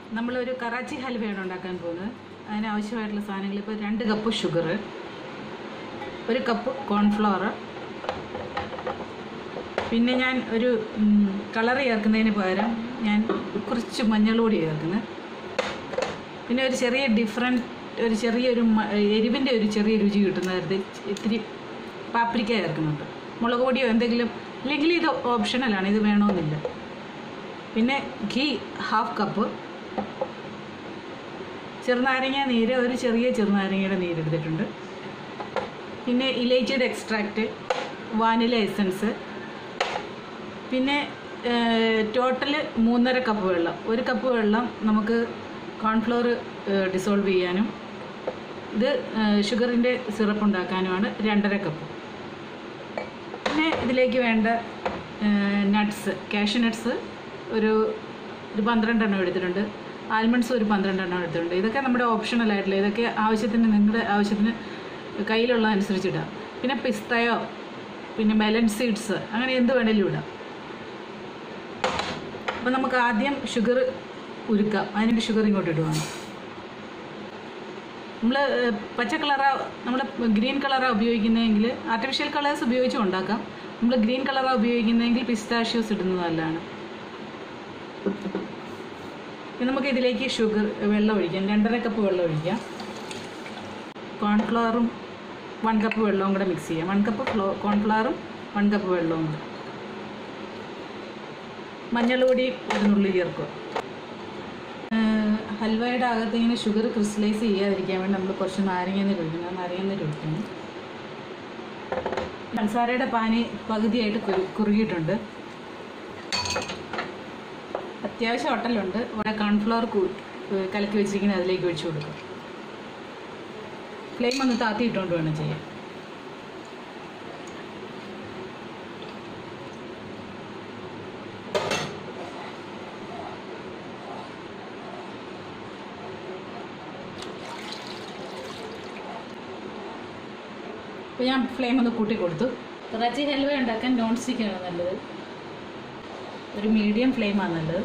നമ്മളൊരു കറാച്ചി ഹൽവയാണ് ഉണ്ടാക്കാൻ പോകുന്നത് അതിനാവശ്യമായിട്ടുള്ള സാധനങ്ങൾ ഇപ്പോൾ രണ്ട് കപ്പ് ഷുഗർ ഒരു കപ്പ് കോൺഫ്ലവർ പിന്നെ ഞാൻ ഒരു കളർ ചേർക്കുന്നതിന് പകരം ഞാൻ കുറച്ച് മഞ്ഞൾ പൊടി ചേർക്കുന്നത് പിന്നെ ഒരു ചെറിയ ഡിഫറെൻറ്റ് ഒരു ചെറിയൊരു മ- എരിവിൻ്റെ ഒരു ചെറിയ രുചി കിട്ടുന്ന തരത്തിൽ ഇത്തിരി പാപ്രിക്ക ചേർക്കുന്നുണ്ട് മുളക് പൊടിയോ എന്തെങ്കിലും ഇല്ലെങ്കിൽ ഇത് ഓപ്ഷണലാണ് ഇത് വേണമെന്നില്ല പിന്നെ ഘീ ഹാഫ് കപ്പ് ചെറുനാരങ്ങ നീര് ഒരു ചെറിയ ചെറുനാരങ്ങയുടെ നീരെടുത്തിട്ടുണ്ട് പിന്നെ ഇലൈച്ചിയുടെ എക്സ്ട്രാക്റ്റ് വാനില എസൻസ് പിന്നെ ടോട്ടൽ മൂന്നര കപ്പ് വെള്ളം ഒരു കപ്പ് വെള്ളം നമുക്ക് കോൺഫ്ലോർ ഡിസോൾവ് ചെയ്യാനും ഇത് ഷുഗറിൻ്റെ സിറപ്പ് ഉണ്ടാക്കാനുമാണ് രണ്ടര കപ്പ് പിന്നെ ഇതിലേക്ക് വേണ്ട നട്ട്സ് കാഷ്യൂ നട്ട്സ് ഒരു ഒരു പന്ത്രണ്ടെണ്ണം എടുത്തിട്ടുണ്ട് ആൽമണ്ട്സ് ഒരു പന്ത്രണ്ടെണ്ണം എടുത്തിട്ടുണ്ട് ഇതൊക്കെ നമ്മുടെ ഓപ്ഷണൽ ആയിട്ടുള്ള ഇതൊക്കെ ആവശ്യത്തിന് നിങ്ങളുടെ ആവശ്യത്തിന് കയ്യിലുള്ള അനുസരിച്ച് ഇടാം പിന്നെ പിസ്തയോ പിന്നെ മെലൻ സീഡ്സ് അങ്ങനെ എന്ത് വേണേലും ഇടാം അപ്പം നമുക്ക് ആദ്യം ഷുഗർ ഉരുക്കാം അതിൻ്റെ ഷുഗർ ഇങ്ങോട്ട് ഇടുവാണ് നമ്മൾ പച്ച കളറാ നമ്മൾ ഗ്രീൻ കളറാണ് ഉപയോഗിക്കുന്നതെങ്കിൽ ആർട്ടിഫിഷ്യൽ കളേഴ്സ് ഉപയോഗിച്ചും ഉണ്ടാക്കാം നമ്മൾ ഗ്രീൻ കളറാണ് ഉപയോഗിക്കുന്നതെങ്കിൽ പിസ്താഷ്യൂസ് ഇടുന്നത് നല്ലതാണ് ഇനി നമുക്ക് ഇതിലേക്ക് ഷുഗർ വെള്ളം ഒഴിക്കാം രണ്ടര കപ്പ് വെള്ളം ഒഴിക്കാം കോൺഫ്ലവറും വൺ കപ്പ് വെള്ളവും കൂടെ മിക്സ് ചെയ്യാം വൺ കപ്പ് ഫ്ലോ കോൺഫ്ലവറും വൺ കപ്പ് വെള്ളവും കൂടെ മഞ്ഞൾ പൊടി ഒരു നുള്ളി ചേർക്കുക ഏഹ് ഹൽവയുടെ അകത്ത് ഇങ്ങനെ ഷുഗർ ക്രിസ്റ്റലൈസ് ചെയ്യാതിരിക്കാൻ വേണ്ടി നമ്മൾ കുറച്ച് നാരങ്ങ ഒഴിക്കണം നാരങ്ങ ഒഴിക്കണം പഞ്ചസാരയുടെ പാനി പകുതിയായിട്ട് കുറു കുറുകിയിട്ടുണ്ട് അത്യാവശ്യം ഒട്ടലുണ്ട് ഇവിടെ കോൺഫ്ലവർ കൂ- ഏഹ് കലക്കി വെച്ചിരിക്കുന്നത് അതിലേക്ക് ഒഴിച്ചു കൊടുക്കും ഫ്ലെയിം ഒന്ന് താത്തിയിട്ടുകൊണ്ട് വേണം ചെയ്യാൻ അപ്പോൾ ഞാൻ ഫ്ലെയിം ഒന്ന് കൂട്ടി കൊടുത്തു കറാച്ചി ഹൽവ ഉണ്ടാക്കാൻ നോൺ സ്റ്റിക്കാണ് നല്ലത് ഒരു മീഡിയം ഫ്ലെയിമാണ് നല്ലത്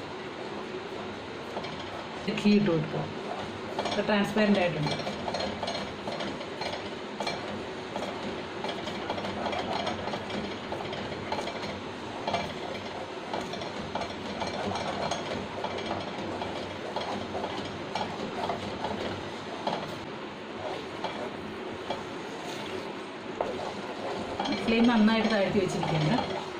ഘീ ഇട്ട് കൊടുക്കുക ഇപ്പോൾ ട്രാൻസ്പെറൻ്റ് ആയിട്ടുണ്ട് ഫ്ലെയിം നന്നായിട്ട് താഴ്ത്തി വെച്ചിരിക്കുന്നത്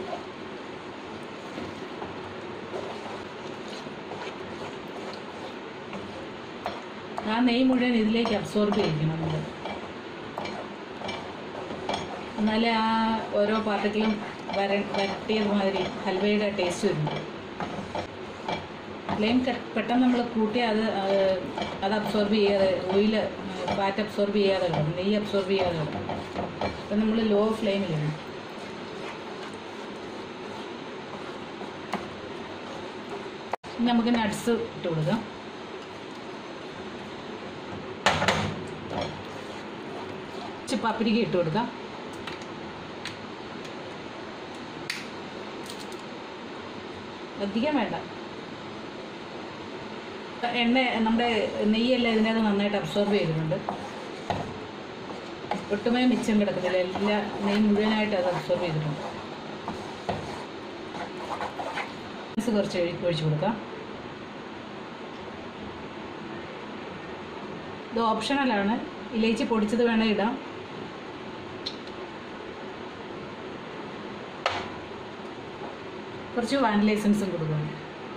ആ നെയ്യ് മുഴുവൻ ഇതിലേക്ക് അബ്സോർബ് ചെയ്യിക്കണം നമ്മൾ എന്നാലേ ആ ഓരോ പാർട്ടിക്കിളും വര വരട്ടിയത് മാതിരി ഹൽവയുടെ ടേസ്റ്റ് വരുന്നത് ഫ്ലെയിം പെട്ടെന്ന് നമ്മൾ കൂട്ടി അത് ആ, അത് അബ്സോർബ് ചെയ്യാതെ ഓയിൽ ഫാറ്റ് അബ്സോർബ് ചെയ്യാതെ കിടക്കും നെയ്യ് അബ്സോർബ് ചെയ്യാതെ കിടക്കും അപ്പം നമ്മൾ ലോ ഫ്ലെയിമിലിടണം ഇനി നമുക്ക് നട്ട്സ് ഇട്ട് കൊടുക്കാം ഇച്ചിരി പപ്പരിക്ക ഇട്ട് കൊടുക്കാം അധികം വേണ്ട എണ്ണ നമ്മുടെ നെയ്യെല്ലാം ഇതിനകത്ത് നന്നായിട്ട് അബ്സോർബ് ചെയ്തിട്ടുണ്ട് ഒട്ടുമേ മിച്ചം കിടക്കുന്നില്ല എല്ലാ നെയ്യ് മുഴുവനായിട്ട് അത് അബ്സോർബ് ചെയ്തിട്ടുണ്ട് ഇത് കുറച്ച് ഒഴി- ഒഴിച്ച് കൊടുക്കാം ഇത് ഓപ്ഷണലാണ് ഇലേച്ചി പൊടിച്ചത് വേണേൽ ഇടാം കുറച്ച് വാനില എസൻസും കൊടുക്കണം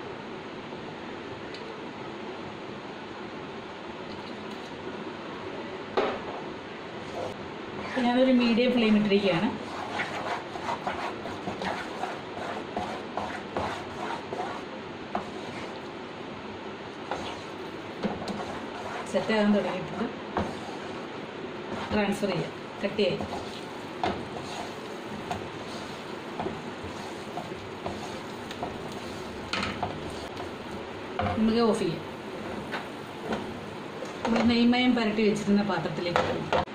അപ്പോൾ ഞാനൊരു മീഡിയം ഫ്ലെയിം ഇട്ടിരിക്കുകയാണ് സെറ്റ് ആകാൻ തുടങ്ങിയിട്ടുണ്ട് ട്രാൻസ്ഫർ ചെയ്യാം കട്ടിയായി നമുക്ക് ഓഫ് ചെയ്യാം നമ്മൾ നെയ്മയം പരട്ടി വെച്ചിരുന്ന പാത്രത്തിലേക്ക് ഇടും.